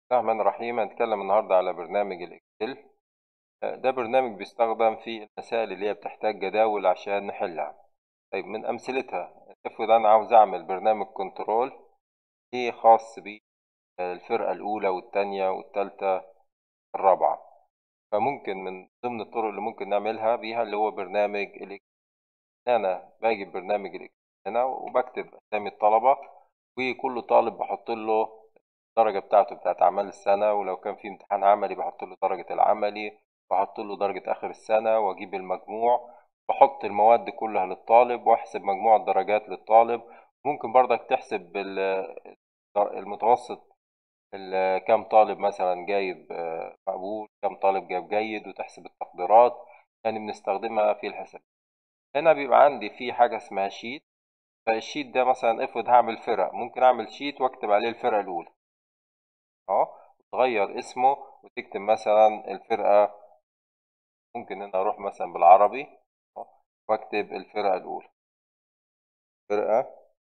الرحمن الرحيم هنتكلم النهاردة على برنامج الإكسل ده برنامج بيستخدم في المسائل اللي هي بتحتاج جداول عشان نحلها طيب من أمثلتها افرض أنا عاوز أعمل برنامج كنترول إيه خاص بالفرقة الأولى والتانية والتالتة الرابعة فممكن من ضمن الطرق اللي ممكن نعملها بيها اللي هو برنامج الإكسل أنا باجي برنامج الإكسل هنا وبكتب أسامي الطلبة وكل طالب بحط له الدرجة بتاعته بتاعت أعمال السنة ولو كان في امتحان عملي بحط له درجة العملي بحط له درجة آخر السنة وأجيب المجموع بحط المواد كلها للطالب وأحسب مجموع الدرجات للطالب ممكن برضك تحسب المتوسط كم طالب مثلا جايب مقبول كم طالب جايب جيد وتحسب التقديرات يعني بنستخدمها في الحساب هنا بيبقى عندي في حاجة اسمها شيت فالشيت ده مثلا افرض هعمل فرق ممكن اعمل شيت واكتب عليه الفرقة الاولى اهو تغير اسمه وتكتب مثلا الفرقة ممكن هنا اروح مثلا بالعربي واكتب الفرقة الاولى الفرقة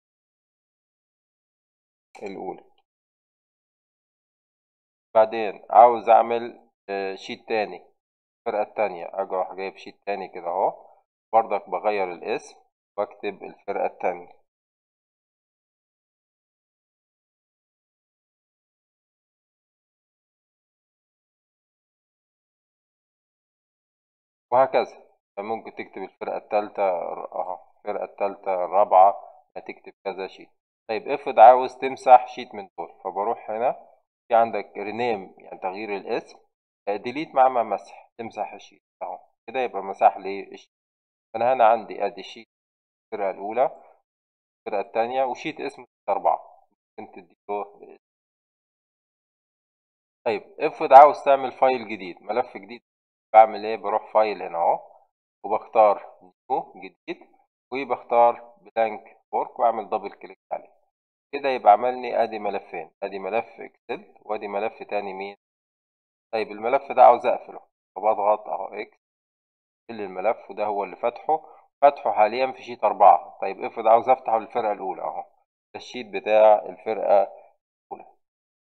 الاولى بعدين عاوز اعمل شيت تاني الفرقة التانية اجي اروح جايب شيت تاني كده اهو برضك بغير الاسم واكتب الفرقة التانية وهكذا ممكن تكتب الفرقة التالتة اهو الفرقة التالتة الرابعة هتكتب كذا شيت طيب افرض عاوز تمسح شيت من دول فبروح هنا في عندك رينيم يعني تغيير الاسم ديليت مع مسح تمسح الشيت اهو كده يبقى مسح لي الشيت فانا هنا عندي ادي شيت الفرقة الأولى الفرقة التانية وشيت اسمه أربعة ممكن تديله طيب افرض عاوز تعمل فايل جديد ملف جديد بعمل ايه بروح فايل هنا اهو وبختار نيو جديد وبختار بلانك وورك واعمل دبل كليك عليه كده يبقى عملني ادي ملفين ادي ملف اكسل وادي ملف تاني مين طيب الملف ده عاوز اقفله فبضغط اهو اكس الملف وده هو اللي فاتحه فاتحه حاليا في شيت أربعة طيب افرض عاوز افتحه للفرقة الأولى اهو ده الشيت بتاع الفرقة الأولى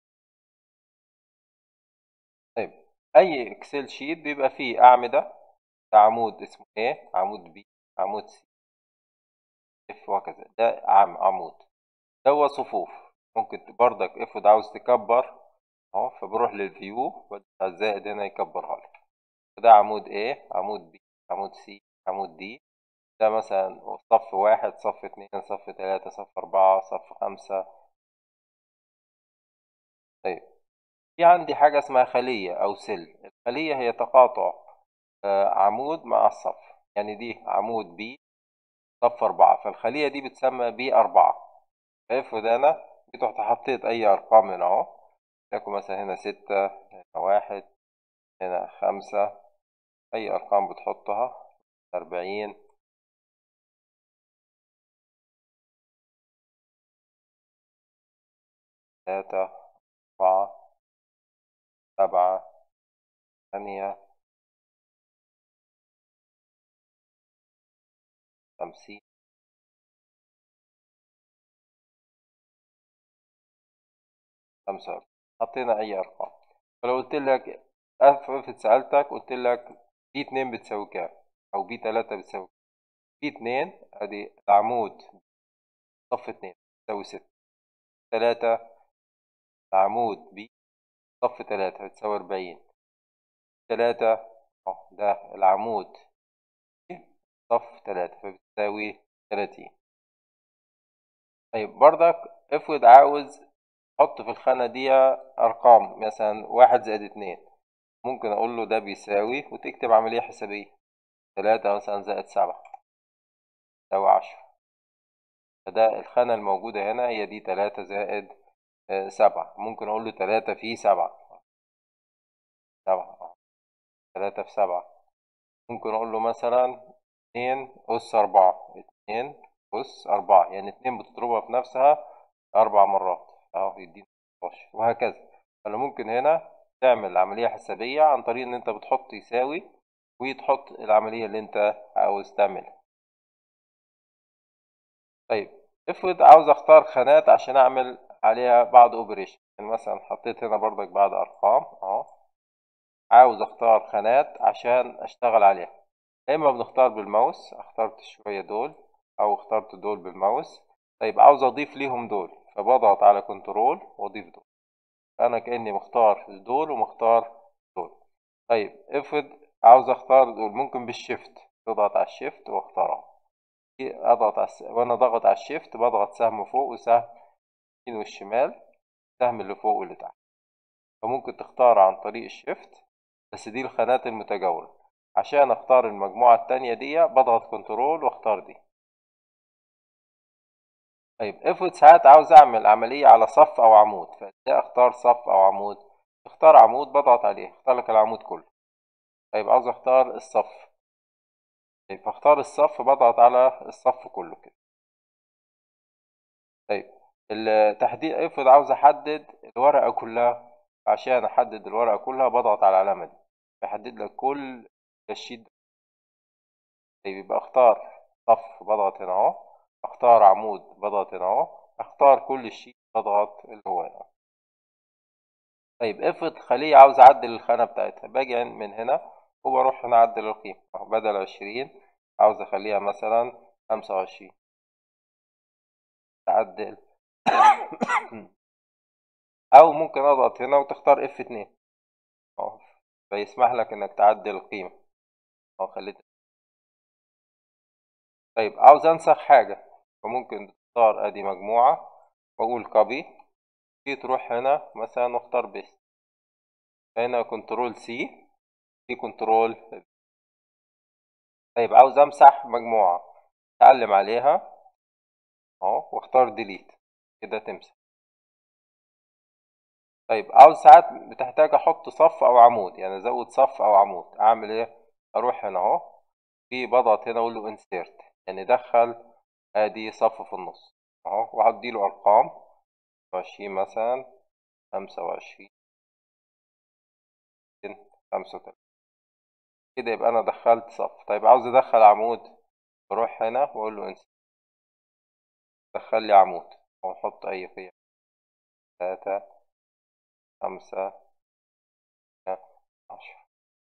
طيب أي إكسل شيت بيبقى فيه أعمدة ده عمود اسمه إيه عمود بي عمود سي اف وهكذا ده عم عمود ده هو صفوف ممكن برضك افرض عاوز تكبر اهو فبروح للفيو بدوس على الزائد هنا يكبرها لك ده عمود ايه عمود بي عمود سي عمود دي ده مثلا صف واحد صف اتنين صف تلاتة صف أربعة صف خمسة طيب في عندي حاجة اسمها خلية أو سل الخلية هي تقاطع عمود مع الصف يعني دي عمود بي صف أربعة فالخلية دي بتسمى بي أربعة فافرض أنا جيت رحت حطيت أي أرقام هنا أهو لكم مثلا هنا ستة هنا واحد هنا خمسة أي أرقام بتحطها أربعين ثلاثة أربعة سبعة ثمانية خمسين خمسة حطينا أي أرقام فلو قلت لك افرض سألتك قلت لك بي اتنين بتساوي كام أو بي تلاتة بتساوي بي اتنين أدي العمود صف اتنين بتساوي ستة تلاتة عمود بي صف تلاتة بتساوي أربعين تلاتة اه ده العمود صف تلاتة فبتساوي تلاتين طيب برضك افرض عاوز حط في الخانة دي أرقام مثلا واحد زائد اتنين ممكن أقول له ده بيساوي وتكتب عملية حسابية تلاتة مثلا زائد سبعة تساوي عشرة فده الخانة الموجودة هنا هي دي تلاتة زائد سبعة ممكن أقول له تلاتة في سبعة سبعة تلاتة في سبعة ممكن أقول له مثلا اتنين أس أربعة اتنين أس أربعة يعني اتنين بتضربها في نفسها أربع مرات أهو يدينا وهكذا فأنا ممكن هنا تعمل عملية حسابية عن طريق إن أنت بتحط يساوي وتحط العملية اللي أنت عاوز تعملها طيب افرض عاوز اختار خانات عشان اعمل عليها بعض اوبريشن يعني مثلا حطيت هنا برضك بعد ارقام اهو عاوز اختار خانات عشان اشتغل عليها اما بنختار بالماوس اخترت شوية دول او اخترت دول بالماوس طيب عاوز اضيف ليهم دول فبضغط على كنترول واضيف دول انا كاني مختار دول ومختار دول طيب افرض عاوز اختار دول ممكن بالشيفت تضغط على الشيفت واختارهم اضغط على الس... وانا ضغط على الشيفت بضغط سهم فوق وسهم اليمين والشمال السهم اللي فوق واللي تحت فممكن تختار عن طريق الشيفت بس دي الخانات المتجاورة عشان اختار المجموعة التانية دي بضغط كنترول واختار دي طيب افرض ساعات عاوز اعمل عملية على صف او عمود فازاي اختار صف او عمود اختار عمود بضغط عليه اختار لك العمود كله طيب عاوز اختار الصف طيب فاختار الصف بضغط على الصف كله كده طيب التحديد افرض عاوز احدد الورقة كلها عشان احدد الورقة كلها بضغط على العلامة دي بيحدد لك كل الشيت طيب يبقى اختار صف بضغط هنا اهو اختار عمود بضغط هنا اهو اختار كل الشيت بضغط اللي هو هنا طيب افرض خلية عاوز اعدل الخانة بتاعتها باجي من هنا وبروح هنا اعدل القيمة بدل عشرين عاوز اخليها مثلا خمسة وعشرين تعدل او ممكن اضغط هنا وتختار اف اتنين فيسمح لك انك تعدل القيمة او خليت طيب عاوز انسخ حاجة فممكن تختار ادي مجموعة واقول كوبي تيجي تروح هنا مثلا واختار بيست هنا كنترول سي في كنترول طيب عاوز امسح مجموعة اتعلم عليها اهو واختار ديليت كده تمسح طيب عاوز ساعات بتحتاج احط صف او عمود يعني ازود صف او عمود اعمل ايه اروح هنا اهو في بضغط هنا اقول له انسيرت يعني دخل ادي صف في النص اهو وهدي له ارقام عشرين مثلا خمسة وعشرين خمسة وتلاتين كده يبقى انا دخلت صف طيب عاوز ادخل عمود بروح هنا واقول له انسيرت دخل لي عمود واحط اي قيم تلاتة خمسة عشرة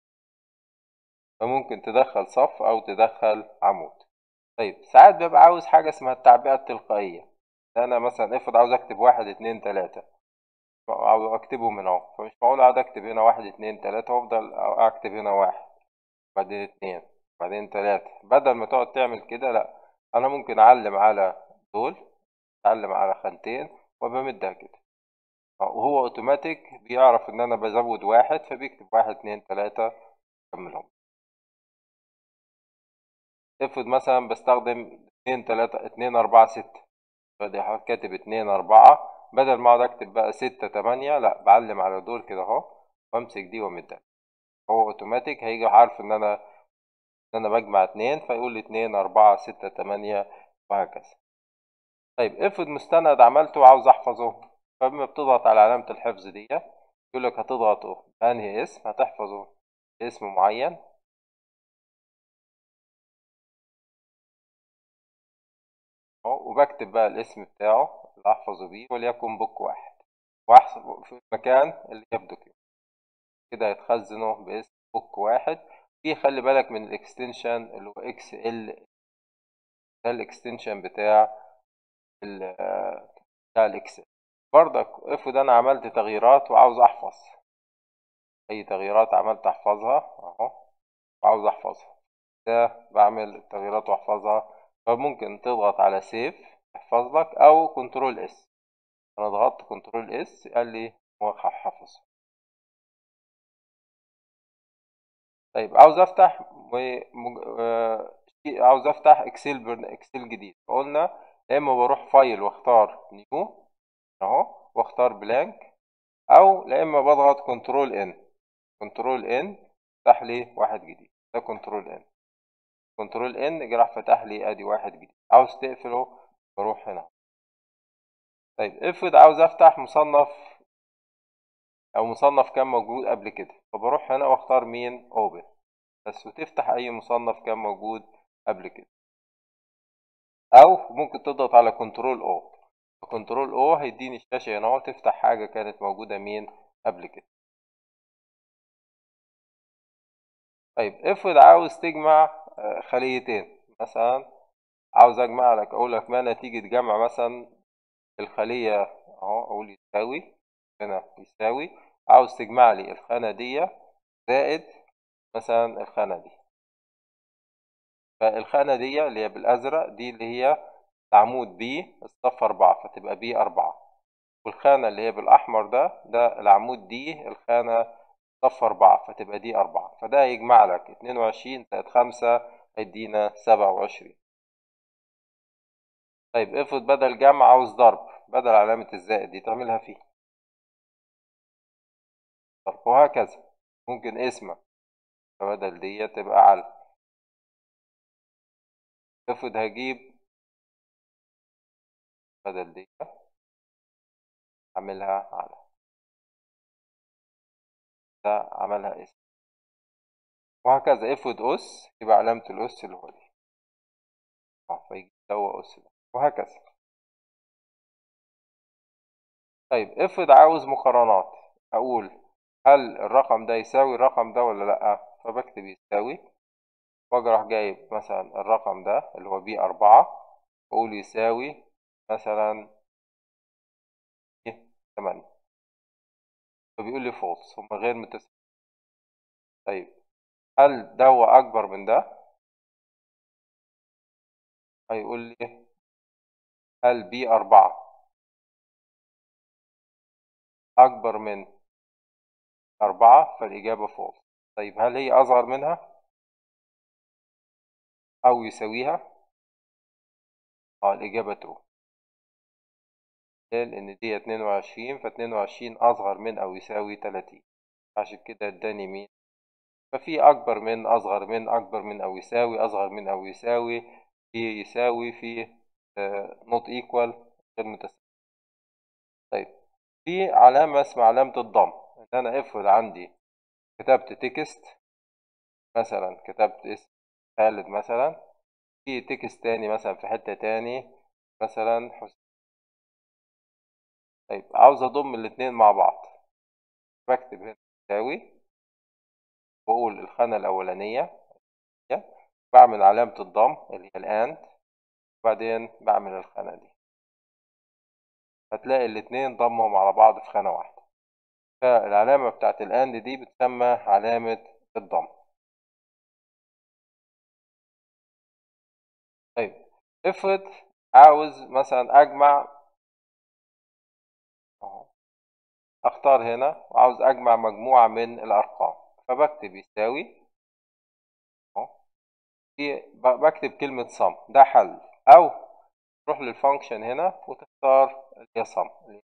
فممكن تدخل صف أو تدخل عمود طيب ساعات ببقى عاوز حاجة اسمها التعبئة التلقائية أنا مثلا افرض عاوز أكتب واحد اتنين تلاتة عاوز أكتبه من أهو فمش معقول أقعد أكتب هنا واحد اتنين تلاتة وأفضل أكتب هنا واحد بعدين اتنين بعدين تلاتة بدل ما تقعد تعمل كده لأ أنا ممكن أعلم على دول أعلم على خانتين وبمدها كده وهو اوتوماتيك بيعرف ان انا بزود واحد فبيكتب واحد اتنين تلاتة كملهم افرض مثلا بستخدم اتنين تلاتة اتنين اربعة ستة فدي كاتب اتنين اربعة بدل ما اقعد اكتب بقى ستة تمانية لا بعلم على دول كده اهو وامسك دي وامدها هو اوتوماتيك هيجي عارف ان انا ان انا بجمع اتنين فيقول لي اتنين اربعة ستة تمانية وهكذا طيب افرض مستند عملته وعاوز احفظه فلما بتضغط على علامة الحفظ دي يقول لك هتضغط بأنهي اسم هتحفظه اسم معين وبكتب بقى الاسم بتاعه اللي احفظه بيه وليكن بوك واحد واحفظ في المكان اللي يبدو كده كده هيتخزنه باسم بوك واحد في خلي بالك من الاكستنشن اللي هو اكس ال ده الاكستنشن بتاع بتاع الاكسل برضك افرض انا عملت تغييرات وعاوز احفظ اي تغييرات عملت احفظها اهو وعاوز احفظها ده بعمل التغييرات واحفظها فممكن تضغط على سيف يحفظ لك او كنترول اس انا ضغطت كنترول اس قال لي حفظ طيب عاوز افتح عاوز افتح اكسل اكسل جديد قلنا يا اما بروح فايل واختار نيو اهو واختار بلانك او لا اما بضغط كنترول ان كنترول ان فتح لي واحد جديد ده كنترول ان كنترول ان راح فتح لي ادي واحد جديد عاوز تقفله بروح هنا طيب افرض عاوز افتح مصنف او مصنف كان موجود قبل كده فبروح هنا واختار مين اوبن بس وتفتح اي مصنف كان موجود قبل كده او ممكن تضغط على كنترول او كنترول او هيديني الشاشة هنا اهو تفتح حاجة كانت موجودة مين قبل كده طيب افرض عاوز تجمع آه، خليتين مثلا عاوز اجمع لك اقول لك ما نتيجة جمع مثلا الخلية اهو اقول يساوي هنا يساوي عاوز تجمع لي الخانة دي زائد مثلا الخانة دي فالخانة دي اللي هي بالأزرق دي اللي هي العمود بي الصف أربعة فتبقى بي أربعة والخانة اللي هي بالأحمر ده ده العمود دي الخانة صف أربعة فتبقى دي أربعة فده يجمع لك اتنين وعشرين زائد خمسة هيدينا سبعة وعشرين طيب افرض بدل جمع عاوز ضرب بدل علامة الزائد دي تعملها فيه ضرب وهكذا ممكن اسمك فبدل دي تبقى على افرض هجيب بدل دي اعملها على ده عملها اسم وهكذا افرض اس يبقى علامة الاس اللي هو دي اه فيجي دوا اس ده وهكذا طيب افرض عاوز مقارنات اقول هل الرقم ده يساوي الرقم ده ولا لأ فبكتب يساوي واجي راح جايب مثلا الرقم ده اللي هو بي أربعة وأقول يساوي مثلا تمانية فبيقول لي فولس هما غير متساويين طيب هل ده هو أكبر من ده هيقول لي هل بي أربعة أكبر من أربعة فالإجابة فولس طيب هل هي أصغر منها أو يساويها اه الإجابة ترو لأن دي اتنين وعشرين فاتنين وعشرين أصغر من أو يساوي تلاتين عشان كده اداني مين ففي أكبر من أصغر من أكبر من أو يساوي أصغر من أو يساوي في يساوي في نوت ايكوال غير متساوي طيب في علامة اسمها علامة الضم إن أنا افرض عندي كتبت تكست مثلا كتبت اسم خالد مثلا في تكست تاني مثلا في حتة تاني مثلا حسين طيب عاوز اضم الاتنين مع بعض بكتب هنا يساوي بقول الخانة الأولانية بعمل علامة الضم اللي هي الآند وبعدين بعمل الخانة دي هتلاقي الاتنين ضمهم على بعض في خانة واحدة فالعلامة بتاعت الآند دي بتسمى علامة الضم طيب افرض عاوز مثلا أجمع اختار هنا وعاوز اجمع مجموعة من الارقام فبكتب يساوي بكتب كلمة صم ده حل او تروح للفانكشن هنا وتختار اللي هي صم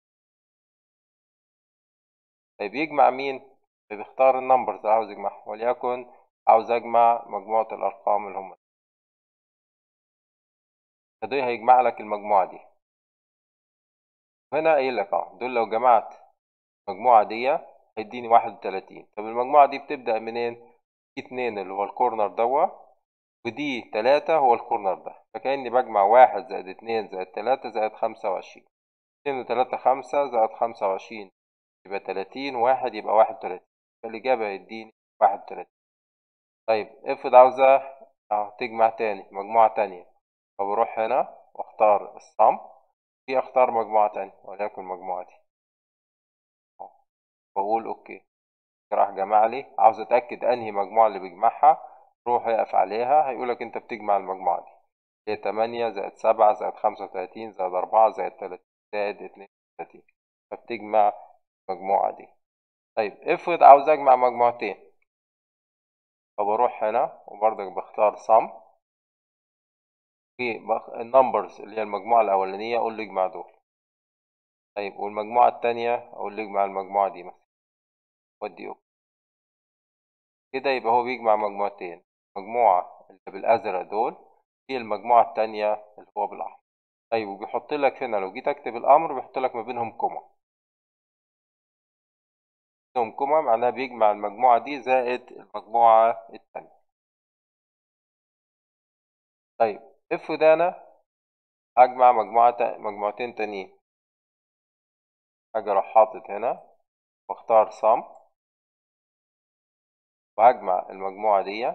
طيب يجمع مين بيختار النمبرز اللي عاوز يجمعها وليكن عاوز اجمع مجموعة الارقام اللي هم فده هيجمع لك المجموعة دي هنا قايل لك اه دول لو جمعت المجموعة دي هيديني واحد وتلاتين طب المجموعة دي بتبدأ منين؟ دي اتنين اللي هو الكورنر دوا ودي تلاتة هو الكورنر ده فكأني بجمع واحد زائد اتنين زائد تلاتة زائد خمسة وعشرين اتنين وتلاتة خمسة زائد خمسة وعشرين يبقى تلاتين واحد يبقى واحد وتلاتين فالإجابة هيديني واحد وتلاتين طيب افرض عاوزة اهو تجمع تاني مجموعة تانية فبروح هنا واختار الصم في اختار مجموعة تانية وليكن المجموعة دي واقول اوكي راح جمع لي عاوز اتاكد انهي مجموعه اللي بيجمعها روح يقف عليها هيقولك انت بتجمع المجموعه دي هي تمانية زائد سبعة زائد خمسة وتلاتين زائد أربعة زائد تلاتين زائد اتنين وتلاتين فبتجمع المجموعة دي طيب افرض عاوز اجمع مجموعتين فبروح هنا وبرضك بختار sum في النمبرز اللي هي المجموعة الأولانية أقول له اجمع دول طيب والمجموعة التانية أقول له اجمع المجموعة دي مثلا ودي اوكي كده يبقى هو بيجمع مجموعتين مجموعة اللي بالأزرق دول هي المجموعة التانية اللي هو بالأحمر طيب وبيحط لك هنا لو جيت أكتب الأمر بيحط لك ما بينهم كوما بينهم كوما معناها بيجمع المجموعة دي زائد المجموعة التانية طيب افرض أنا أجمع مجموعة مجموعتين تانيين هاجي اروح حاطط هنا واختار صم وهجمع المجموعة دي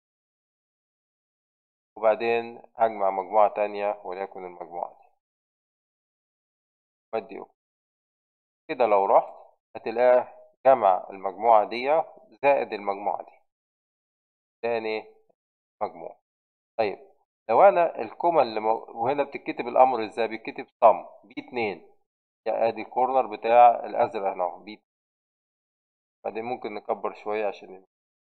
وبعدين هجمع مجموعة تانية وليكن المجموعة دي ودي كده لو رحت هتلاقيه جمع المجموعة دي زائد المجموعة دي تاني مجموع طيب لو انا الكومة اللي مو... وهنا بتتكتب الامر ازاي بيتكتب صم بي اتنين يعني ادي الكورنر بتاع الازرق هنا اهو بي بعدين ممكن نكبر شوية عشان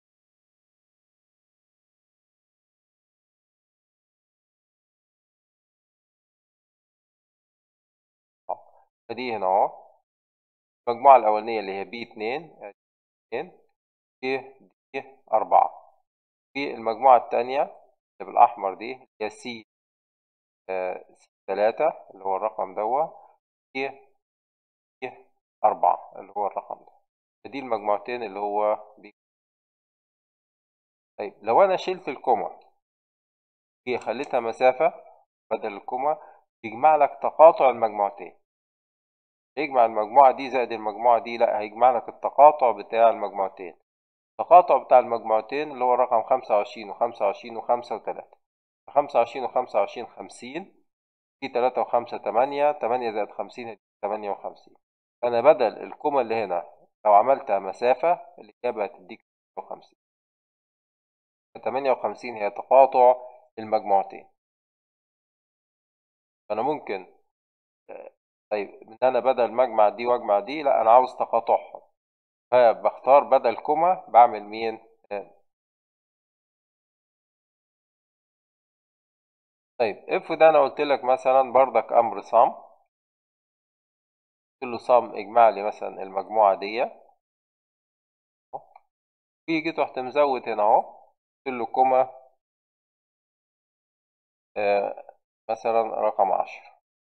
فدي هنا اهو المجموعة الأولانية اللي هي بي اتنين اتنين دي دي أربعة في المجموعة التانية اللي بالأحمر دي هي سي آه سي تلاتة اللي هو الرقم دوا دي دي أربعة اللي هو الرقم ده فدي المجموعتين اللي هو بي طيب لو أنا شلت الكومة هي خليتها مسافة بدل الكومة يجمع لك تقاطع المجموعتين يجمع المجموعة دي زائد المجموعة دي لا هيجمع لك التقاطع بتاع المجموعتين التقاطع بتاع المجموعتين اللي هو رقم خمسة وعشرين وخمسة وعشرين وخمسة وتلاتة خمسة وعشرين وخمسة وعشرين خمسين في تلاتة وخمسة تمانية تمانية زائد خمسين هدي تمانية وخمسين فأنا بدل الكومة اللي هنا لو عملتها مسافة الإجابة هتديك تمانية وخمسين تمانية وخمسين هي تقاطع المجموعتين فأنا ممكن طيب ان انا بدل ما اجمع دي واجمع دي لا انا عاوز تقاطعهم فبختار بدل كوما بعمل مين طيب اف ده انا قلت لك مثلا بردك امر صم قلت له صم اجمع لي مثلا المجموعه دي في جيت رحت مزود هنا اهو قلت له كوما آه مثلا رقم عشرة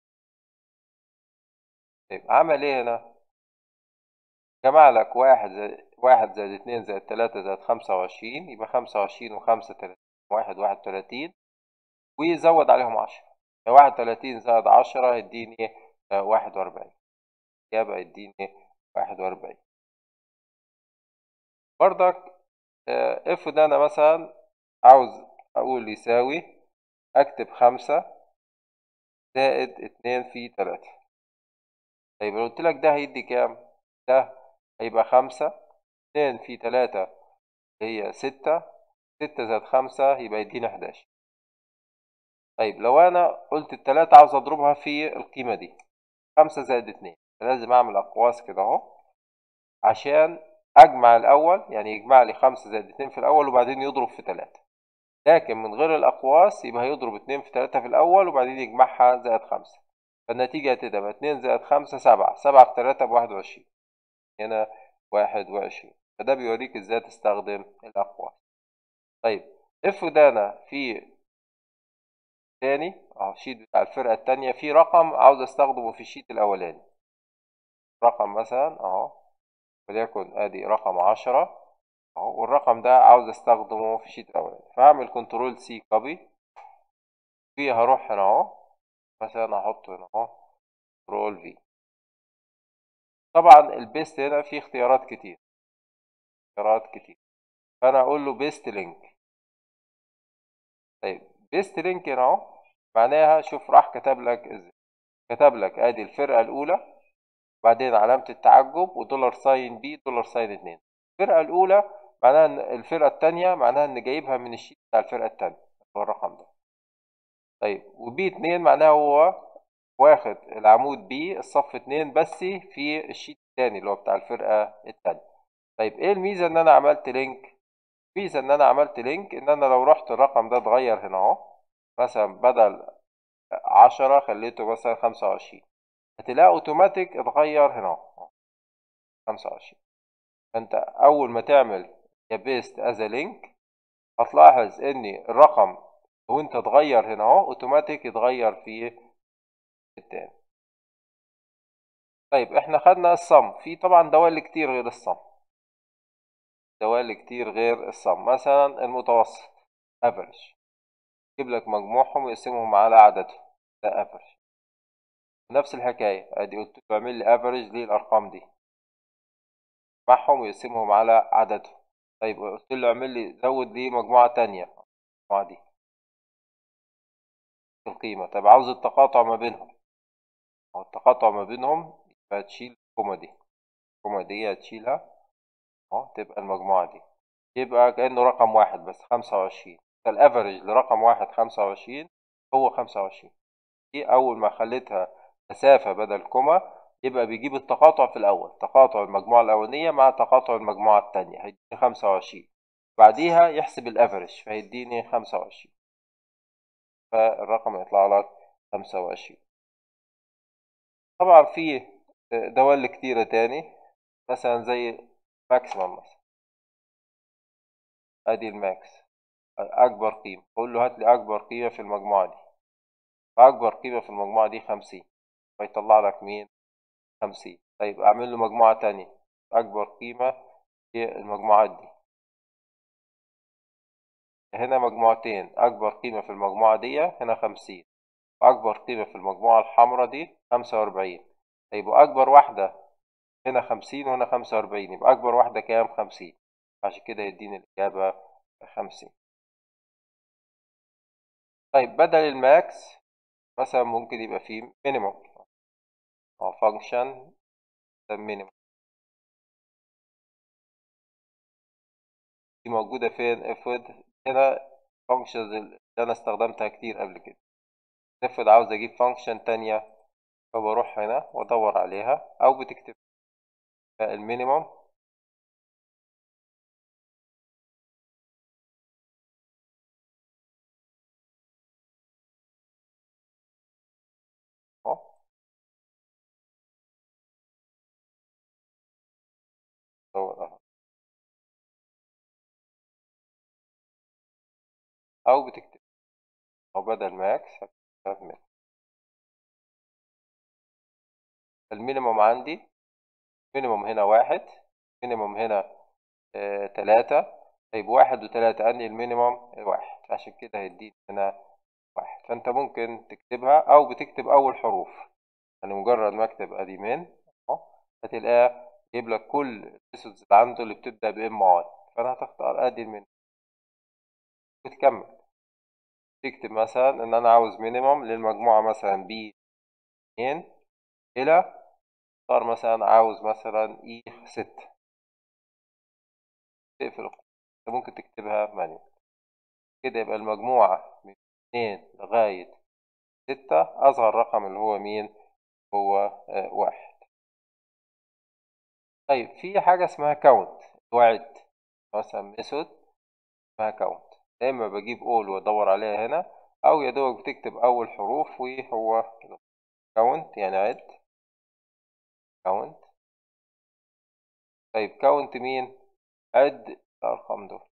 طيب عمل ايه هنا جمع لك واحد زائد واحد زائد اتنين زائد تلاتة زائد خمسة وعشرين يبقى خمسة وعشرين وخمسة تلاتين واحد واحد وتلاتين ويزود عليهم عشرة واحد وتلاتين زائد عشرة يديني واحد وأربعين إجابة يديني واحد وأربعين برضك اف ده أنا مثلا عاوز أقول يساوي أكتب خمسة زائد اتنين في تلاتة طيب لو قلت لك ده هيدي كام؟ ده هيبقى خمسة اتنين في تلاتة هي ستة ستة زائد خمسة يبقى يدينا حداشر طيب لو أنا قلت التلاتة عاوز أضربها في القيمة دي خمسة زائد اتنين لازم أعمل أقواس كده أهو عشان أجمع الأول يعني يجمع لي خمسة زائد اتنين في الأول وبعدين يضرب في تلاتة لكن من غير الأقواس يبقى هيضرب اتنين في تلاتة في الأول وبعدين يجمعها زائد خمسة فالنتيجة هتبقى اتنين زائد خمسة سبعة سبعة في تلاتة بواحد وعشرين هنا واحد وعشرين فده بيوريك ازاي تستخدم الأقواس طيب اف ده أنا في تاني اهو الشيت بتاع الفرقة التانية في رقم عاوز استخدمه في الشيت الأولاني رقم مثلا اهو وليكن ادي رقم عشرة اهو والرقم ده عاوز استخدمه في الشيت الأولاني فهعمل كنترول سي كوبي في هروح هنا اهو مثلا احطه هنا اهو كنترول في طبعا البيست هنا فيه اختيارات كتير اختيارات كتير فانا اقول له بيست لينك طيب بيست لينك هنا اهو معناها شوف راح كتب لك ازاي كتب لك ادي الفرقه الاولى بعدين علامه التعجب ودولار ساين بي دولار ساين اتنين الفرقه الاولى معناها ان الفرقه الثانيه معناها ان جايبها من الشيت بتاع الفرقه الثانيه هو الرقم ده طيب وبي اتنين معناها هو واخد العمود بي الصف اتنين بس في الشيت التاني اللي هو بتاع الفرقة التانية طيب ايه الميزة ان انا عملت لينك الميزة ان انا عملت لينك ان انا لو رحت الرقم ده اتغير هنا اهو مثلا بدل عشرة خليته مثلا خمسة وعشرين هتلاقي اوتوماتيك اتغير هنا اهو خمسة وعشرين فانت اول ما تعمل يا بيست از لينك هتلاحظ ان الرقم وانت تغير هنا اهو اوتوماتيك يتغير في التاني طيب احنا خدنا الصم في طبعا دوال كتير غير الصم دوال كتير غير الصم مثلا المتوسط افريج يجيب لك مجموعهم ويقسمهم على عددهم ده افريج نفس الحكاية ادي قلت له اعمل لي افريج للارقام دي معهم ويقسمهم على عددهم طيب قلت له اعمل لي زود لي مجموعة تانية المجموعة دي القيمة طيب عاوز التقاطع ما بينهم أو التقاطع ما بينهم يبقى تشيل الكومة دي الكومة دي هتشيلها اهو تبقى المجموعة دي يبقى كأنه رقم واحد بس خمسة وعشرين فالافرج لرقم واحد خمسة وعشرين هو خمسة وعشرين دي أول ما خليتها مسافة بدل كومة يبقى بيجيب التقاطع في الأول تقاطع المجموعة الأولانية مع تقاطع المجموعة التانية هيديني خمسة وعشرين بعديها يحسب الافرج فيديني خمسة وعشرين فالرقم يطلع لك خمسة وعشرين طبعا في دوال كتيرة تاني مثلا زي ماكسيمم مثلا ادي الماكس اكبر قيمة اقول له هات لي اكبر قيمة في المجموعة دي فاكبر قيمة في المجموعة دي خمسين فيطلع لك مين خمسين طيب اعمل له مجموعة تانية اكبر قيمة في المجموعات دي هنا مجموعتين أكبر قيمة في المجموعة دي هنا خمسين وأكبر قيمة في المجموعة الحمراء دي خمسة وأربعين يبقى أكبر واحدة هنا خمسين وهنا خمسة وأربعين يبقى أكبر واحدة كام خمسين عشان كده يديني الإجابة خمسين طيب بدل الماكس مثلا ممكن يبقى فيه مينيموم أو فانكشن مينيموم دي موجودة فين افرض هنا functions اللي أنا استخدمتها كتير قبل كده افرض عاوز أجيب function تانية فبروح هنا وأدور عليها أو بتكتب المينيموم أو بتكتب أو بدل ماكس هكتب المينيموم عندي مينيموم هنا واحد مينيموم هنا آه تلاتة طيب واحد وتلاتة أنهي المينيموم واحد عشان كده هيديني هنا واحد فأنت ممكن تكتبها أو بتكتب أول حروف يعني مجرد ما أكتب أدي من أهو هتلاقيها جايب لك كل الميثودز اللي عنده اللي بتبدأ بإم أي فأنا هتختار أدي المين وتكمل تكتب مثلا إن أنا عاوز مينيموم للمجموعة مثلا بي اتنين إلى اختار مثلا عاوز مثلا إي ستة تقفل ممكن تكتبها مانيوال كده يبقى المجموعة من اتنين لغاية ستة أصغر رقم اللي هو مين هو آه واحد طيب في حاجة اسمها كاونت وعد مثلا ميثود اسمها كاونت يا إما بجيب أول وأدور عليها هنا أو يا دوبك بتكتب أول حروف وهو كاونت يعني عد كاونت طيب كاونت مين عد الأرقام دول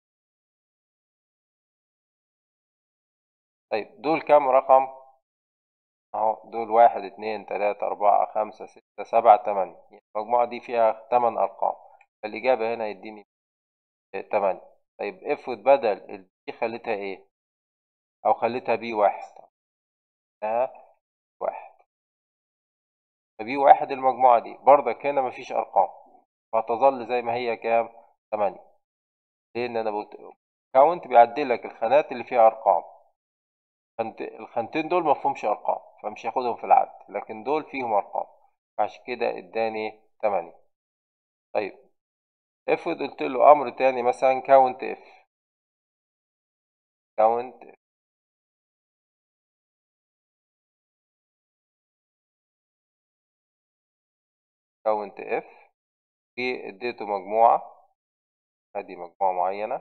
طيب دول كام رقم اهو دول واحد اتنين تلاتة أربعة خمسة ستة سبعة تمانية يعني المجموعة دي فيها تمن أرقام فالإجابة هنا يديني تمانية طيب افرض بدل البي خليتها ايه أو خليتها بي واحد ها واحد فبي واحد المجموعة دي برضك هنا مفيش أرقام فهتظل زي ما هي كام تمانية لأن أنا بقول كاونت بيعدل لك الخانات اللي فيها أرقام الخانتين دول مفهومش أرقام فمش هاخدهم في العد لكن دول فيهم أرقام عشان كده اداني تمانية طيب افرض قلت له أمر تاني مثلا كاونت اف كاونت اف كاونت اف في اديته مجموعة ادي مجموعة معينة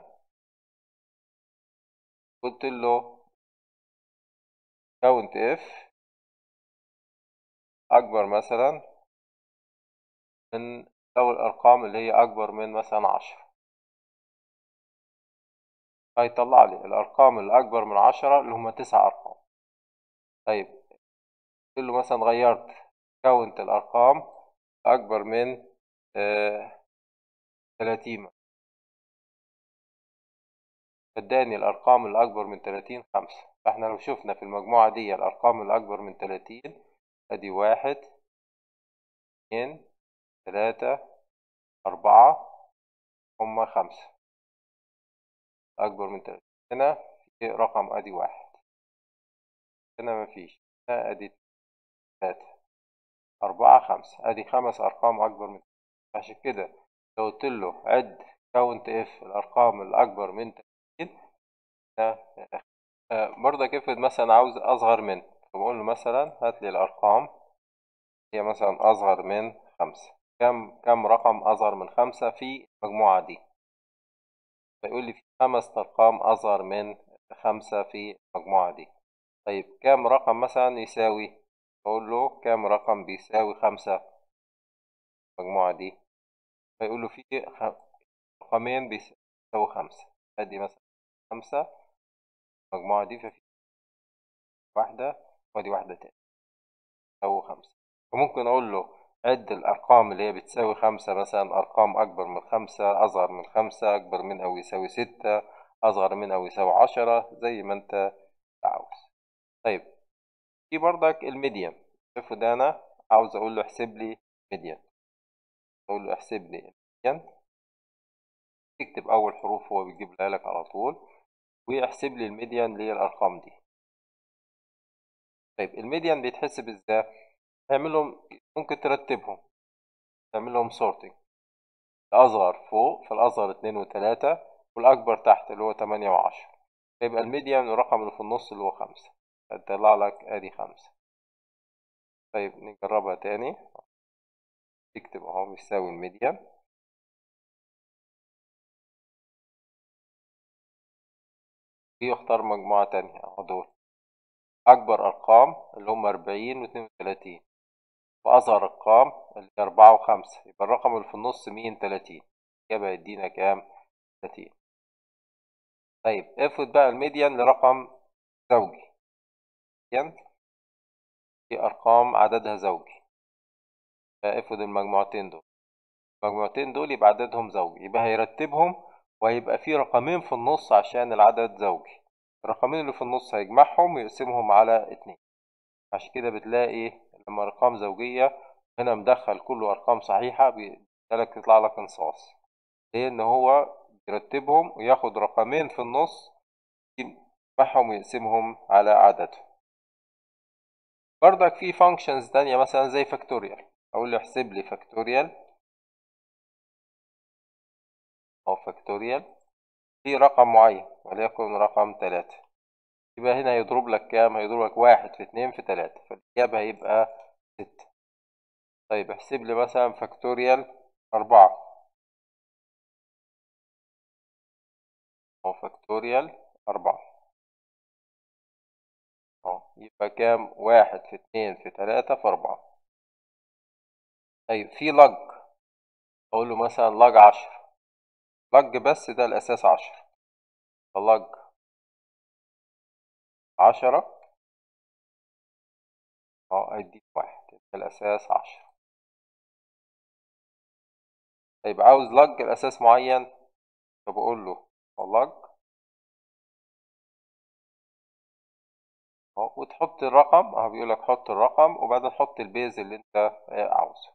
قلت له كاونت اف اكبر مثلا من لو الارقام اللي هي اكبر من مثلا عشرة هيطلع لي الارقام اللي اكبر من عشرة اللي هما تسع ارقام طيب قلت له مثلا غيرت كاونت الارقام اكبر من تلاتين اداني الارقام اللي اكبر من تلاتين خمسة فاحنا لو شفنا في المجموعة دي الارقام اللي اكبر من تلاتين ادي واحد اتنين تلاتة أربعة هما خمسة أكبر من تلاتة هنا في رقم ادي واحد هنا مفيش هنا ادي تلاتة أربعة خمسة ادي خمس أرقام أكبر من عشان كده لو قلت له عد كاونت اف الأرقام الأكبر من تلاتين برضك افرض مثلا عاوز أصغر من فبقول له مثلا هات لي الأرقام هي مثلا أصغر من خمسة كم كم رقم أصغر من خمسة في المجموعة دي فيقول لي في خمس أرقام أصغر من خمسة في المجموعة دي طيب كم رقم مثلا يساوي أقول له كم رقم بيساوي خمسة المجموعة دي فيقول له في رقمين بيساوي خمسة أدي مثلا خمسة المجموعة دي ففي واحدة وادي واحدة تاني يساوي خمسة وممكن أقول له عد الأرقام اللي هي بتساوي خمسة مثلا أرقام أكبر من خمسة أصغر من خمسة أكبر من أو يساوي ستة أصغر من أو يساوي عشرة زي ما أنت عاوز طيب في برضك الميديان افرض أنا عاوز أقول له احسب لي ميديان أقول له احسب لي الميديان تكتب أول حروف هو بيجيبها لك على طول ويحسب لي الميديان للأرقام دي طيب الميديان بيتحسب ازاي تعملهم ممكن ترتبهم تعملهم سورتنج الأصغر فوق فالأصغر اتنين وتلاتة والأكبر تحت اللي هو تمانية وعشرة فيبقى الميديان الرقم اللي في النص اللي هو خمسة هتطلع لك ادي خمسة طيب نجربها تاني تكتب اهو بيساوي الميديان يختار مجموعة تانية اهو دول أكبر أرقام اللي هم أربعين واتنين وتلاتين وأصغر أرقام اللي هي أربعة وخمسة يبقى الرقم اللي في النص مين تلاتين يبقى يدينا كام تلاتين طيب افرض بقى الميديان لرقم زوجي ميديان في أرقام عددها زوجي فافرض المجموعتين دول المجموعتين دول يبقى عددهم زوجي يبقى هيرتبهم وهيبقى في رقمين في النص عشان العدد زوجي الرقمين اللي في النص هيجمعهم ويقسمهم على اتنين عشان كده بتلاقي لما أرقام زوجية هنا مدخل كله أرقام صحيحة بيدالك تطلع لك انصاص ليه إن هو يرتبهم وياخد رقمين في النص يجمعهم ويقسمهم على عددهم برضك في فانكشنز تانية مثلا زي فاكتوريال أقول له احسب لي فاكتوريال أو فاكتوريال في رقم معين وليكن رقم تلاتة يبقى هنا هيضرب لك كام هيضرب لك واحد في اتنين في تلاتة فالإجابة هيبقى ستة طيب احسب لي مثلا فاكتوريال أربعة أو فاكتوريال أربعة أهو يبقى كام واحد في اتنين في تلاتة في أربعة طيب في لج أقول له مثلا لج عشرة لج بس ده الأساس عشرة فلج عشرة اه هيديك واحد يبقى الأساس عشرة طيب عاوز لج الأساس معين فبقول له لج اهو وتحط الرقم اهو بيقول لك حط الرقم وبعدين حط البيز اللي انت عاوزه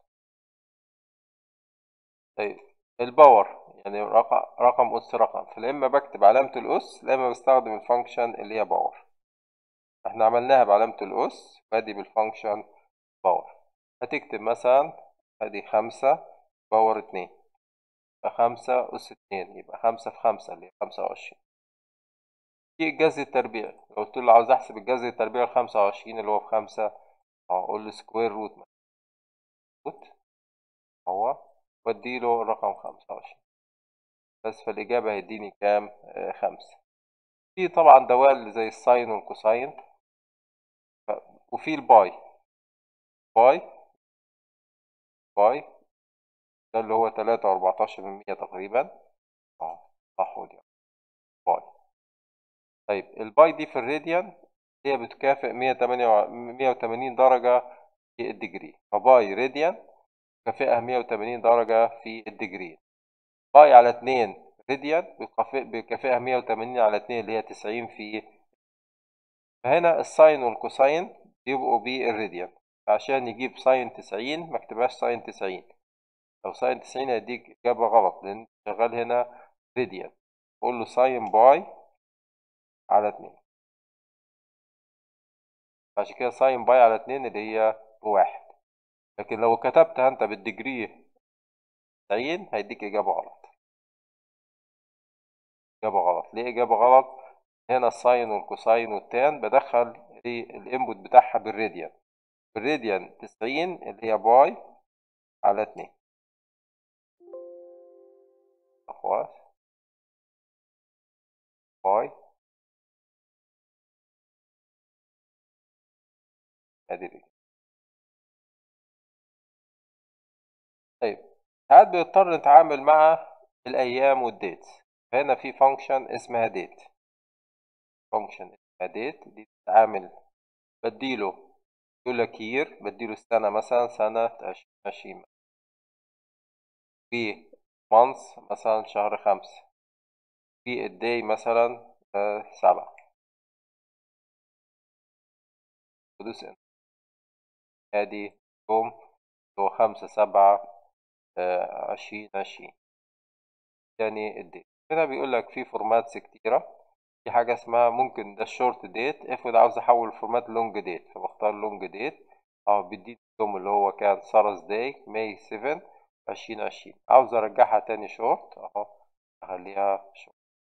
طيب الباور يعني رقم رقم أس رقم فلا إما بكتب علامة الأس لا إما بستخدم الفانكشن اللي هي باور احنا عملناها بعلامة الأس وادي بالفانكشن باور هتكتب مثلا ادي خمسة باور اتنين يبقى خمسة أس اتنين يبقى خمسة في خمسة اللي هي خمسة وعشرين في الجذر التربيعي لو قلت له عاوز أحسب الجذر التربيعي الخمسة وعشرين اللي هو في خمسة أقول له سكوير روت روت هو واديله الرقم خمسة وعشرين بس فالإجابة هيديني كام آه خمسة في طبعا دوال زي الساين والكوساين وفي الباي باي باي ده اللي هو تلاتة وأربعتاشر من مية تقريبا اه صح ودي باي طيب الباي دي في الراديان هي بتكافئ مية تمانية مية وتمانين درجة في الديجري فباي راديان تكافئها مية وتمانين درجة في الديجري باي على اتنين راديان بيكافئها مية وتمانين على اتنين اللي هي تسعين في فهنا الساين والكوساين يبقوا بالراديان عشان يجيب ساين تسعين مكتبهاش ساين تسعين لو ساين تسعين هيديك إجابة غلط لأن شغال هنا راديان قول له ساين باي على اتنين عشان كده ساين باي على اتنين اللي هي بواحد لكن لو كتبتها انت بالديجري تسعين هيديك إجابة غلط إجابة غلط ليه إجابة غلط هنا الساين والكوساين والتان بدخل الانبوت بتاعها بالراديان بالراديان تسعين اللي هي باي على اتنين خلاص باي ادي الإجابة طيب ساعات بنضطر نتعامل مع الأيام والديت هنا في فانكشن اسمها ديت فانكشن اسمها ديت دي بتتعامل بديله يقول لك يير بديله السنة مثلا سنة عشرين عشرين في مانث مثلا شهر خمسة في الداي مثلا آه، سبعة ودوس انتر ادي يوم هو خمسة سبعة آه، عشرين عشرين يعني الديت هنا بيقول لك في فورماتس كتيرة في حاجة اسمها ممكن ده الشورت ديت افرض عاوز احول الفورمات لونج ديت فبختار لونج ديت اه بيديني اليوم اللي هو كان سارس داي ماي 7 عشرين عشرين عاوز ارجعها تاني شورت اهو اخليها شورت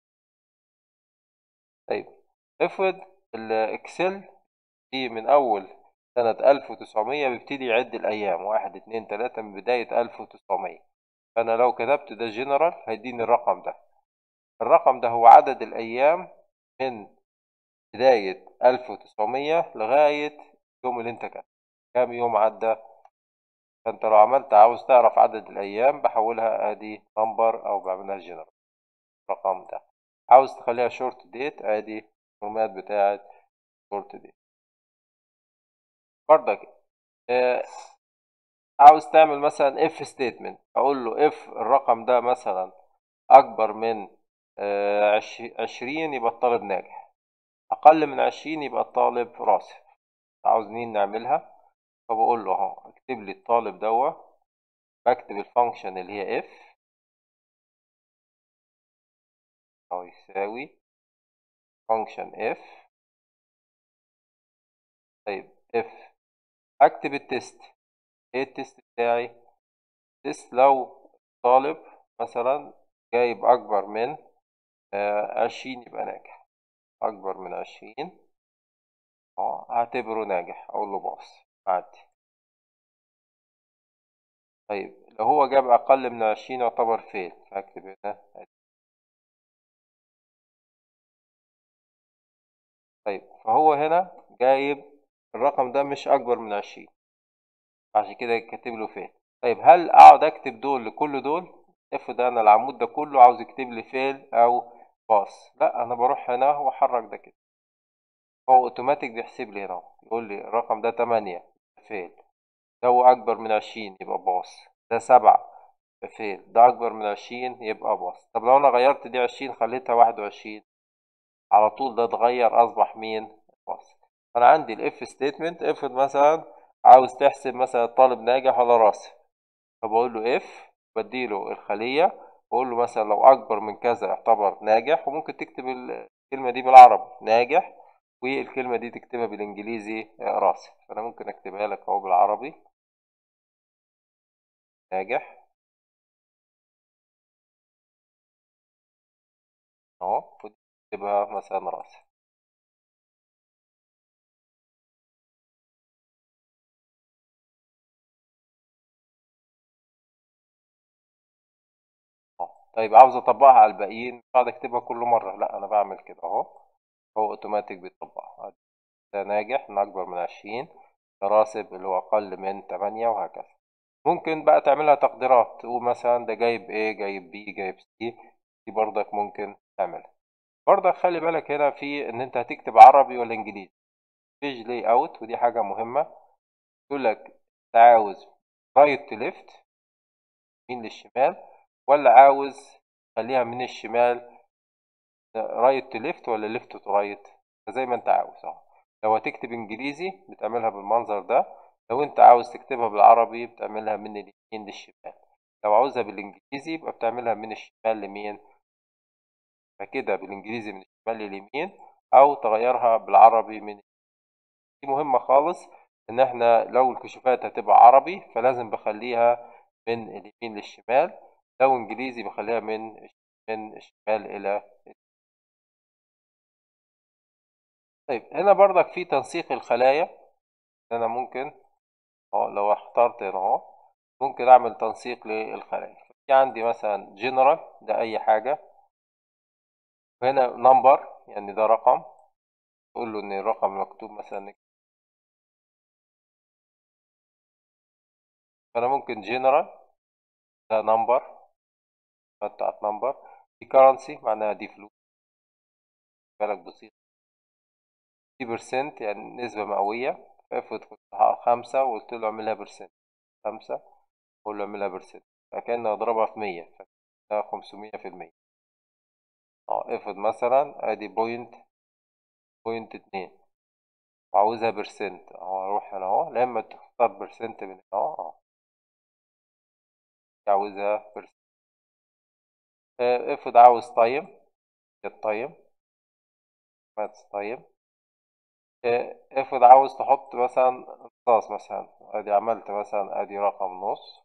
طيب افرض الاكسل دي من اول سنة ألف وتسعمية بيبتدي يعد الأيام واحد اتنين تلاتة من بداية ألف وتسعمية فأنا لو كتبت ده جنرال هيديني الرقم ده الرقم ده هو عدد الأيام من بداية ألف وتسعمية لغاية اليوم اللي انت كاتبه كام يوم عدى فانت لو عملت عاوز تعرف عدد الأيام بحولها ادي نمبر أو بعملها جنرال الرقم ده عاوز تخليها شورت ديت ادي الفورمات بتاعت شورت ديت برضك آه عاوز تعمل مثلا اف ستيتمنت اقول له اف الرقم ده مثلا اكبر من آه عشرين يبقى الطالب ناجح اقل من عشرين يبقى الطالب راسب عاوزين نعملها فبقول له اهو اكتب لي الطالب دوا بكتب الفانكشن اللي هي اف او يساوي فانكشن اف طيب اف اكتب التست ايه التست بتاعي التست لو طالب مثلا جايب اكبر من عشرين يبقى ناجح اكبر من عشرين اه هعتبره ناجح اقول له باص عادي طيب لو هو جاب اقل من عشرين يعتبر فيل فهكتب هنا طيب فهو هنا جايب الرقم ده مش اكبر من عشرين عشان كده كاتب له فيل طيب هل اقعد اكتب دول لكل دول افرض انا العمود ده كله عاوز يكتب لي فيل او باص لا انا بروح هنا واحرك ده كده هو اوتوماتيك بيحسب لي هنا يقول لي الرقم ده تمانية فيل ده هو اكبر من عشرين يبقى باص ده سبعة فيل ده اكبر من عشرين يبقى باص طب لو انا غيرت دي عشرين خليتها واحد وعشرين على طول ده اتغير اصبح مين باص انا عندي الاف ستيتمنت افرض مثلا عاوز تحسب مثلا الطالب ناجح ولا راسب فبقول له اف بديله الخلية بقول له مثلا لو اكبر من كذا يعتبر ناجح وممكن تكتب الكلمة دي بالعربي ناجح والكلمة دي تكتبها بالانجليزي راسب فانا ممكن اكتبها لك اهو بالعربي ناجح اهو تكتبها مثلا راسب طيب عاوز اطبقها على الباقيين مش هقعد اكتبها كل مره لا انا بعمل كده اهو هو اوتوماتيك بيطبقها ده ناجح ان اكبر من عشرين ده راسب اللي هو اقل من تمانية وهكذا ممكن بقى تعملها تقديرات تقول مثلا ده جايب ايه جايب بي جايب سي دي برضك ممكن تعملها برضك خلي بالك هنا في ان انت هتكتب عربي ولا انجليزي بيج لاي اوت ودي حاجه مهمه يقول لك عاوز رايت تو ليفت يمين للشمال ولا عاوز خليها من الشمال رايت تو ليفت ولا ليفت تو رايت زي ما انت عاوز اهو لو هتكتب انجليزي بتعملها بالمنظر ده لو انت عاوز تكتبها بالعربي بتعملها من اليمين للشمال لو عاوزها بالانجليزي يبقى بتعملها من الشمال لمين فكده بالانجليزي من الشمال لليمين او تغيرها بالعربي من دي مهمة خالص ان احنا لو الكشوفات هتبقى عربي فلازم بخليها من اليمين للشمال لو انجليزي بخليها من من الشمال الى طيب هنا برضك في تنسيق الخلايا انا ممكن اه لو اخترت هنا اهو ممكن اعمل تنسيق للخلايا في عندي مثلا جنرال ده اي حاجة وهنا نمبر يعني ده رقم اقول له ان الرقم مكتوب مثلا فانا ممكن جنرال ده نمبر بتاعت نمبر دي كرنسي معناها دي فلوس بالك بسيط دي برسنت يعني نسبة مئوية افرض كنت خمسة وقلت له اعملها برسنت خمسة اقول له اعملها برسنت فكأني اضربها في مية فده خمسمية في المية اه افرض مثلا ادي بوينت بوينت اتنين وعاوزها برسنت اهو اروح هنا اهو لما تختار برسنت من هنا اهو اه عاوزها برسنت افرض عاوز تايم التايم ماتس تايم افرض عاوز تحط مثلا نصاص مثلا ادي عملت مثلا ادي رقم نص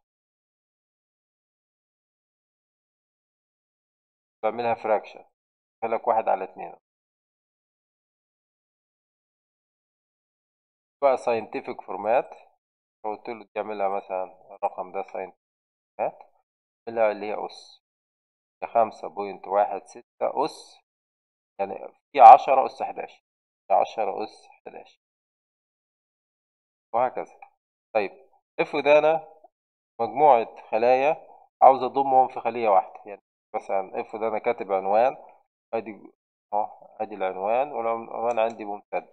بعملها فراكشن لك واحد على اتنين بقى ساينتفك فورمات قلت له تعملها مثلا الرقم ده ساينتفك فورمات اعملها اللي هي اس خمسة بوينت واحد ستة أس يعني في عشرة أس حداشر في عشرة أس حداشر وهكذا طيب افرض أنا مجموعة خلايا عاوز أضمهم في خلية واحدة يعني مثلا افرض أنا كاتب عنوان أدي أهو أدي العنوان والعنوان عندي ممتد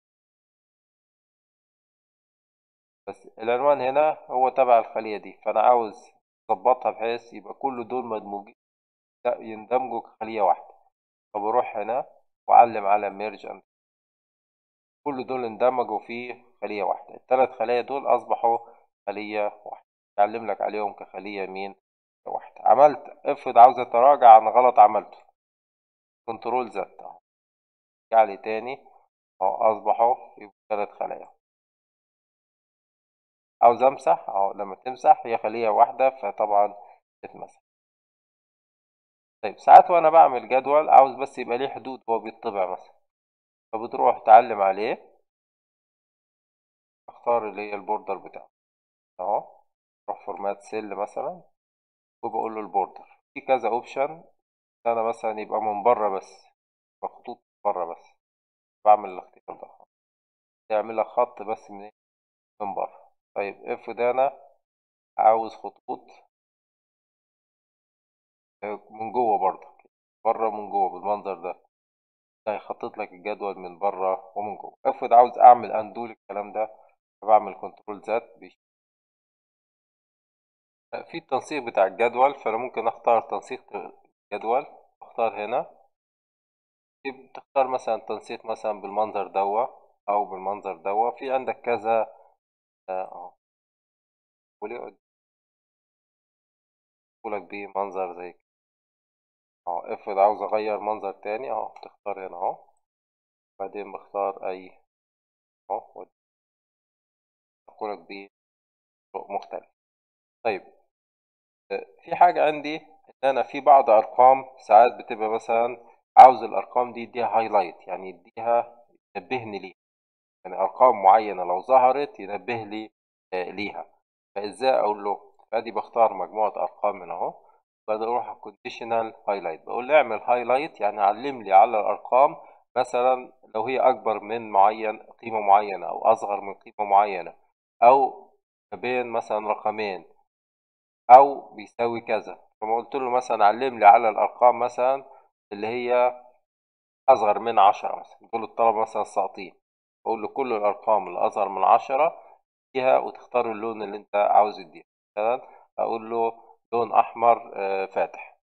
بس العنوان هنا هو تبع الخلية دي فأنا عاوز أظبطها بحيث يبقى كل دول مدموجين يندمجوا كخلية واحدة فبروح هنا وأعلم على ميرج أند كل دول اندمجوا في خلية واحدة الثلاث خلايا دول أصبحوا خلية واحدة يعلم لك عليهم كخلية مين واحدة عملت افرض عاوز أتراجع عن غلط عملته كنترول زد أهو لي تاني أهو أصبحوا يبقوا ثلاث خلايا عاوز أمسح أهو لما تمسح هي خلية واحدة فطبعا تتمسح طيب ساعات وانا بعمل جدول عاوز بس يبقى ليه حدود وهو بيطبع مثلا فبتروح تعلم عليه اختار اللي هي البوردر بتاعه اهو اروح فورمات سيل مثلا وبقول له البوردر في كذا اوبشن انا مثلا يبقى من بره بس خطوط بره بس بعمل الاختيار ده يعمل لك خط بس من من بره طيب افرض انا عاوز خطوط من جوه برضه بره ومن جوه بالمنظر ده ده هيخطط لك الجدول من بره ومن جوه افرض عاوز اعمل اندو الكلام ده بعمل كنترول زد في التنسيق بتاع الجدول فانا ممكن اختار تنسيق الجدول اختار هنا بتختار مثلا تنسيق مثلا بالمنظر دوا او بالمنظر دوا في عندك كذا اهو وليه لك بيه منظر زي كده اهو افرض عاوز اغير منظر تاني اهو تختار هنا اهو بعدين بختار اي اهو لك بيه مختلف طيب في حاجة عندي ان انا في بعض ارقام ساعات بتبقى مثلا عاوز الارقام دي يديها هايلايت يعني يديها ينبهني ليها يعني ارقام معينة لو ظهرت ينبه لي ليها فازاي اقول له فادي بختار مجموعة ارقام من اهو بعد اروح كونديشنال هايلايت بقول له اعمل هايلايت يعني علم لي على الارقام مثلا لو هي اكبر من معين قيمة معينة او اصغر من قيمة معينة او ما بين مثلا رقمين او بيساوي كذا فما قلت له مثلا علم لي على الارقام مثلا اللي هي اصغر من عشرة مثلا دول الطلبة مثلا ساقطين اقول له كل الارقام اللي اصغر من عشرة فيها وتختار اللون اللي انت عاوز تديه مثلا اقول له لون احمر آه، فاتح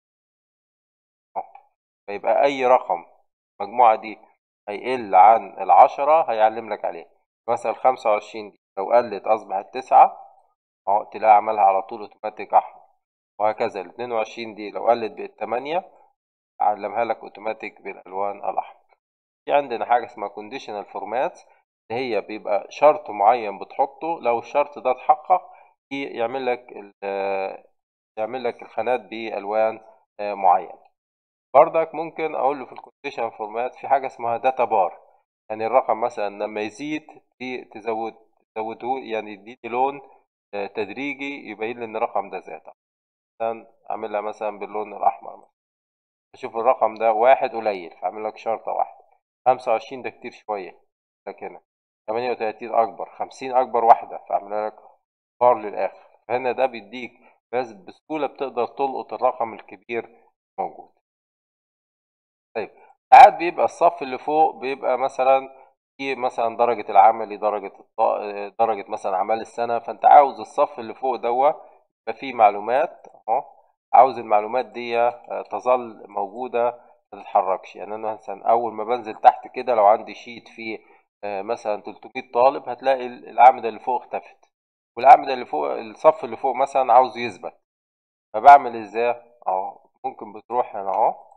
فيبقى اي رقم المجموعة دي هيقل عن العشرة هيعلم لك عليه مثلا خمسة وعشرين دي لو قلت أصبحت تسعة أهو تلاقي عملها على طول أوتوماتيك أحمر وهكذا الاتنين وعشرين دي لو قلت بقت تمانية علمها لك أوتوماتيك بالألوان الأحمر في عندنا حاجة اسمها كونديشنال فورمات اللي هي بيبقى شرط معين بتحطه لو الشرط ده اتحقق يعمل لك يعمل لك الخانات بألوان معينة بردك ممكن أقول له في الكونديشن فورمات في حاجة اسمها داتا بار يعني الرقم مثلا لما يزيد في تزود تزوده يعني يديني لون تدريجي يبين لي إن الرقم ده زاد مثلا أعملها مثلا باللون الأحمر مثلا أشوف الرقم ده واحد قليل فأعمل لك شرطة واحدة خمسة وعشرين ده كتير شوية لك هنا تمانية وتلاتين أكبر خمسين أكبر واحدة فأعمل لك بار للآخر فهنا ده بيديك بس بسهولة بتقدر تلقط الرقم الكبير موجود طيب ساعات بيبقى الصف اللي فوق بيبقى مثلا في مثلا درجة العملي درجة الط... درجة مثلا أعمال السنة فأنت عاوز الصف اللي فوق دوا يبقى فيه معلومات أهو عاوز المعلومات دي تظل موجودة ما تتحركش يعني أنا مثلا أول ما بنزل تحت كده لو عندي شيت فيه مثلا 300 طالب هتلاقي الأعمدة اللي فوق اختفت والأعمدة اللي فوق الصف اللي فوق مثلا عاوز يثبت فبعمل ازاي اهو ممكن بتروح هنا اهو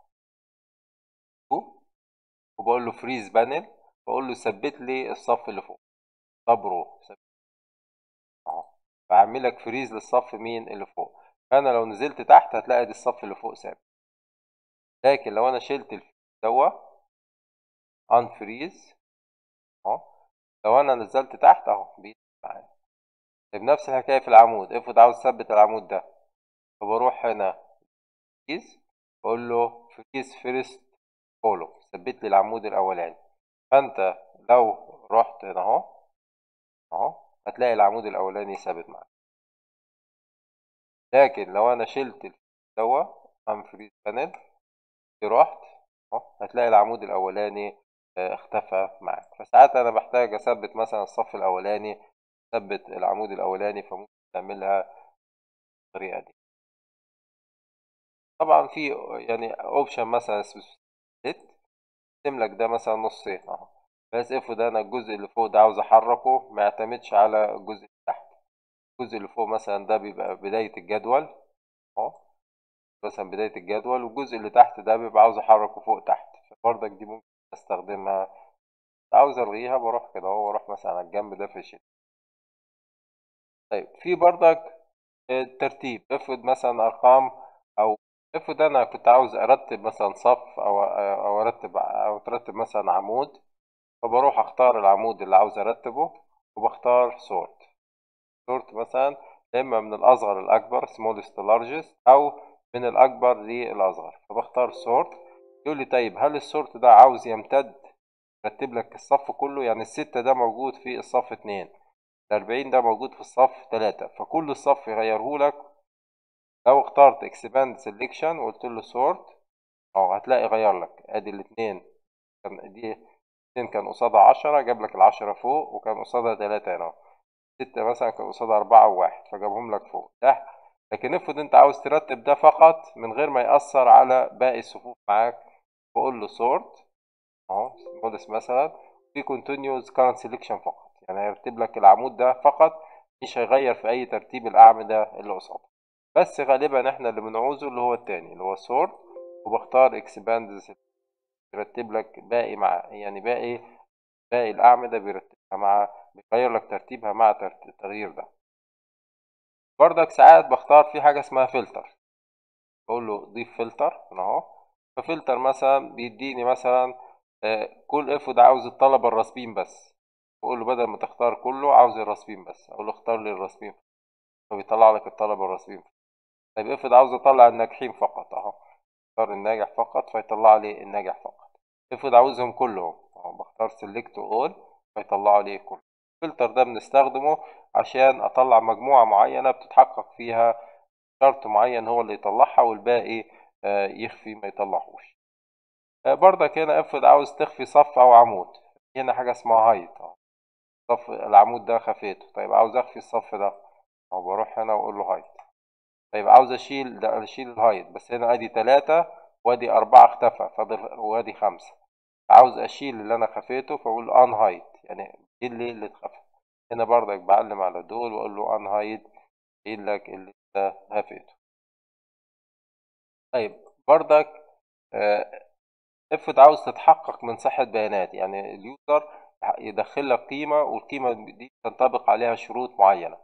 وبقول له فريز بانل بقول له ثبت لي الصف اللي فوق طب رو اهو بعمل لك فريز للصف مين اللي فوق فانا لو نزلت تحت هتلاقي دي الصف اللي فوق ثابت لكن لو انا شلت الفريز دوا ان فريز اهو لو انا نزلت تحت اهو بيت معايا بنفس الحكايه في العمود افرض عاوز اثبت العمود ده فبروح هنا فريز بقول له فريز فيرست كولوم ثبت لي العمود الاولاني فانت لو رحت هنا اهو اهو هتلاقي العمود الاولاني ثابت معاك لكن لو انا شلت دوا ام فريز بانل رحت اهو هتلاقي العمود الاولاني اختفى معاك فساعات انا بحتاج اثبت مثلا الصف الاولاني اثبت العمود الاولاني فممكن تعملها بالطريقه دي طبعا في يعني اوبشن مثلا سبليت لك ده مثلا نصين اهو بس افرض انا الجزء اللي فوق ده عاوز احركه ما يعتمدش على الجزء اللي تحت الجزء اللي فوق مثلا ده بيبقى بداية الجدول اهو مثلا بداية الجدول والجزء اللي تحت ده بيبقى عاوز احركه فوق تحت فبرضك دي ممكن استخدمها عاوز الغيها بروح كده اهو واروح مثلا على الجنب ده في الشيت طيب في برضك الترتيب افرض مثلا ارقام او افرض انا كنت عاوز ارتب مثلا صف او او ارتب او ترتب مثلا عمود فبروح اختار العمود اللي عاوز ارتبه وبختار سورت سورت مثلا اما من الاصغر الاكبر smallest to largest او من الاكبر للاصغر فبختار سورت يقول لي طيب هل السورت ده عاوز يمتد يرتب لك الصف كله يعني الستة ده موجود في الصف اتنين الأربعين ده موجود في الصف تلاتة فكل الصف يغيره لك لو اخترت expand selection وقلت له sort اه هتلاقي غير لك ادي الاتنين كان دي اتنين كان قصادها عشرة جاب لك العشرة فوق وكان قصادها تلاتة هنا ستة مثلا كان قصادها أربعة وواحد فجابهم لك فوق ده لكن افرض انت عاوز ترتب ده فقط من غير ما يأثر على باقي الصفوف معاك بقول له sort اهو مودس مثلا في continuous current selection فقط يعني هيرتب لك العمود ده فقط مش هيغير في اي ترتيب الاعمدة اللي قصاده بس غالبا احنا اللي بنعوزه اللي هو التاني اللي هو sort وبختار expand يرتب لك باقي مع يعني باقي باقي الأعمدة بيرتبها مع بيغير لك ترتيبها مع التغيير ده بردك ساعات بختار في حاجة اسمها فلتر بقول له ضيف فلتر هنا اهو ففلتر مثلا بيديني مثلا كل افرض عاوز الطلبة الراسبين بس بقول له بدل ما تختار كله عاوز الراسبين بس اقول له اختار لي الراسبين فبيطلع لك الطلبة الراسبين طيب افرض عاوز اطلع الناجحين فقط اهو اختار الناجح فقط فيطلع لي الناجح فقط افرض عاوزهم كلهم اهو بختار سيلكت اول فيطلعوا لي كله الفلتر ده بنستخدمه عشان اطلع مجموعة معينة بتتحقق فيها شرط معين هو اللي يطلعها والباقي يخفي ما يطلعهوش برضك هنا افرض عاوز تخفي صف او عمود هنا حاجة اسمها هايت صف العمود ده خفيته طيب عاوز اخفي الصف ده اهو بروح هنا واقول له هايت طيب عاوز اشيل ده اشيل الهايت بس هنا ادي تلاتة وادي اربعة اختفى فاضل وادي خمسة عاوز اشيل اللي انا خفيته فاقول ان هايت يعني دي اللي اللي اتخفى هنا برضك بعلم على دول واقول له ان هايد يقول لك اللي انت هفيته طيب برضك آه، افرض عاوز تتحقق من صحة بيانات يعني اليوزر يدخل لك قيمة والقيمة دي تنطبق عليها شروط معينة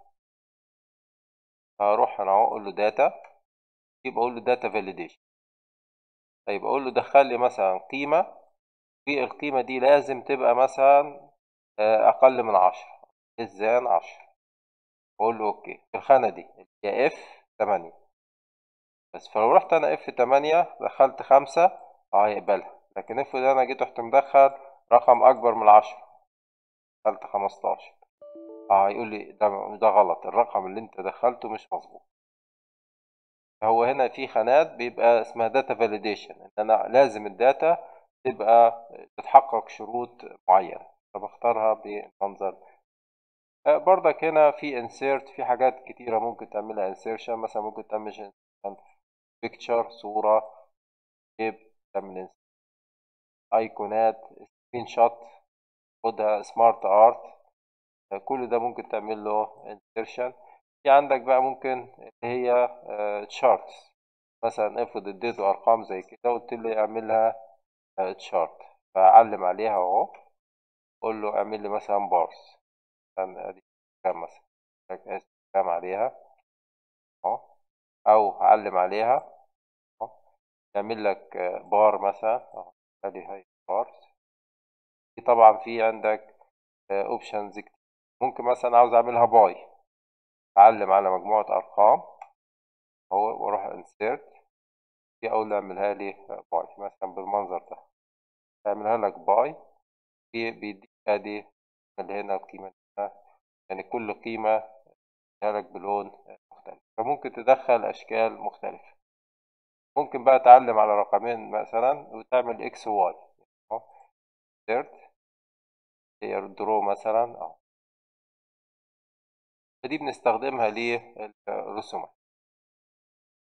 فهروح انا اقول له داتا يبقى اقول له داتا فاليديشن طيب اقول له دخل لي مثلا قيمة في القيمة دي لازم تبقى مثلا آه، اقل من عشرة ازاي عشرة اقول له اوكي في الخانة دي هي اف تمانية بس فلو رحت انا اف تمانية دخلت خمسة اه هيقبلها لكن افرض انا جيت رحت مدخل رقم اكبر من عشرة دخلت خمستاشر اه هيقول لي ده ده غلط الرقم اللي انت دخلته مش مظبوط هو هنا في خانات بيبقى اسمها داتا فاليديشن ان انا لازم الداتا تبقى تتحقق شروط معينة فبختارها بالمنظر آه، برضك هنا في insert في حاجات كتيرة ممكن تعملها insertion مثلا ممكن تعمل picture صورة شيب تعمل ايقونات سكرين شوت خدها سمارت ارت كل ده ممكن تعمل له insertion في عندك بقى ممكن اللي هي تشارتس مثلا افرض اديته ارقام زي كده قلت له اعملها تشارت فاعلم عليها اهو قول له اعمل لي مثلا بارز مثلا ادي كام مثلا كام عليها اهو او اعلم عليها اهو يعمل لك بار مثلا اهو ادي هاي بارز في طبعا في عندك اوبشنز ممكن مثلا عاوز اعملها باي اعلم على مجموعة ارقام اهو واروح انسيرت دي اقول له اعملها لي باي مثلا بالمنظر ده اعملها لك باي بيديك ادي اللي هنا القيمة هنا يعني كل قيمة لك بلون مختلف فممكن تدخل اشكال مختلفة ممكن بقى تعلم على رقمين مثلا وتعمل اكس وواي اهو انسيرت هي درو مثلا اهو فدي بنستخدمها للرسومات